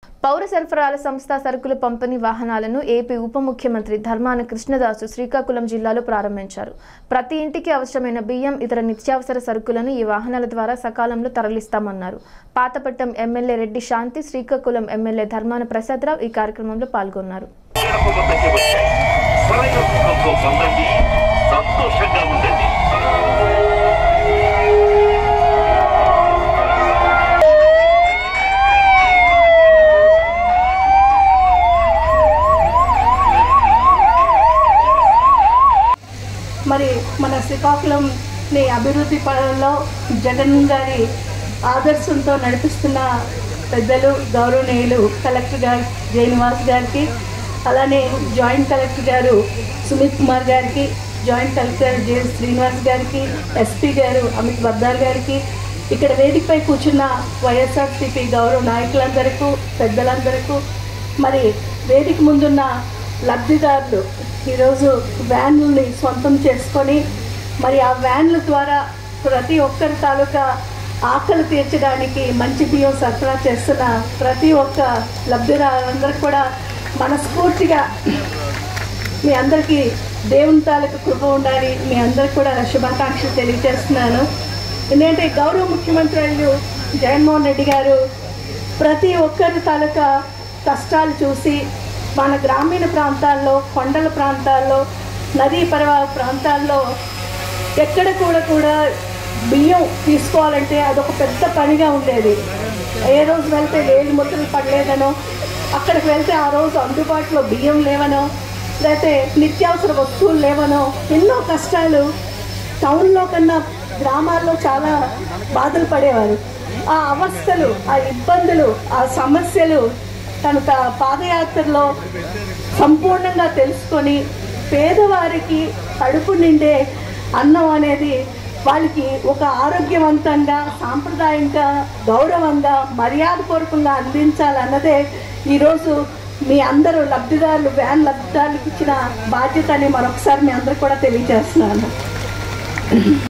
పౌర సరఫరాల సంస్థ సరుకుల పంపిణీ వాహనాలను ఏపీ ఉప ముఖ్యమంత్రి ధర్మాన కృష్ణదాసు శ్రీకాకుళం జిల్లాలో ప్రారంభించారు ప్రతి ఇంటికి అవసరమైన బియ్యం ఇతర నిత్యావసర సరుకులను ఈ వాహనాల ద్వారా సకాలంలో తరలిస్తామన్నారు పాతపట్నం ఎమ్మెల్యే రెడ్డి శాంతి శ్రీకాకుళం ఎమ్మెల్యే ధర్మాన ప్రసాదరావు ఈ కార్యక్రమంలో పాల్గొన్నారు గడప వద్దకి వచ్చాయి ప్రయోజనంతో పొందండి సంతోషంగా ఉండండి మరి మన శ్రీకాకుళంని అభివృద్ధి పనుల్లో జగన్ గారి ఆదర్శంతో నడిపిస్తున్న పెద్దలు గౌరవనీయులు కలెక్టర్ గారు శ్రీనివాస్ గారికి అలానే జాయింట్ కలెక్టర్ గారు సుమిత్ కుమార్ గారికి జాయింట్ కలెక్టర్ జె శ్రీనివాస్ గారికి ఎస్పీ గారు అమిత్ బద్దార్ గారికి ఇక్కడ వేదికపై కూర్చున్న వైఎస్ఆర్సీపీ గౌరవ నాయకులందరికీ పెద్దలందరికీ మరి వేదిక ముందున్న లబ్ధిదారులు ఈరోజు వ్యాన్లని సొంతం చేసుకొని మరి ఆ వ్యాన్ల ద్వారా ప్రతి ఒక్కరి తాలూకా ఆకలి తీర్చడానికి మంచి బియ్యం సరఫరా చేస్తున్న ప్రతి ఒక్క లబ్ధిదారులందరికీ కూడా మనస్ఫూర్తిగా మీ అందరికీ దేవుని తాలూకు కృప ఉండాలి మీ అందరికి కూడా శుభాకాంక్షలు తెలియజేస్తున్నాను ఎందుకంటే గౌరవ ముఖ్యమంత్రి అయ్యు జగన్మోహన్ రెడ్డి గారు ప్రతి ఒక్కరి తాలూకా కష్టాలు చూసి మన గ్రామీణ ప్రాంతాల్లో కొండల ప్రాంతాల్లో నదీ పర్వ ప్రాంతాల్లో ఎక్కడ కూడా కూడా బియ్యం తీసుకోవాలంటే అదొక పెద్ద పనిగా ఉండేది ఏ రోజు వెళ్తే వేలు ముద్దలు పడలేదనో అక్కడికి వెళ్తే ఆ రోజు అందుబాటులో బియ్యం లేవనో లేకపోతే నిత్యావసర వస్తువులు లేవనో ఎన్నో కష్టాలు టౌన్లో కన్నా గ్రామాల్లో చాలా బాధలు పడేవారు ఆ అవస్థలు ఆ ఇబ్బందులు ఆ సమస్యలు తను త- పాదయాత్రలో సంపూర్ణంగా తెలుసుకొని పేదవారికి కడుపు నిండే అన్నం అనేది వాళ్ళకి ఒక ఆరోగ్యవంతంగా సాంప్రదాయంగా గౌరవంగా మర్యాదపూర్వకంగా అందించాలన్నదే ఈరోజు మీ అందరూ లబ్ధిదారులు వ్యాన్ లబ్ధిదారులకు ఇచ్చిన బాధ్యత అని మరొకసారి మీ అందరూ కూడా తెలియజేస్తున్నాను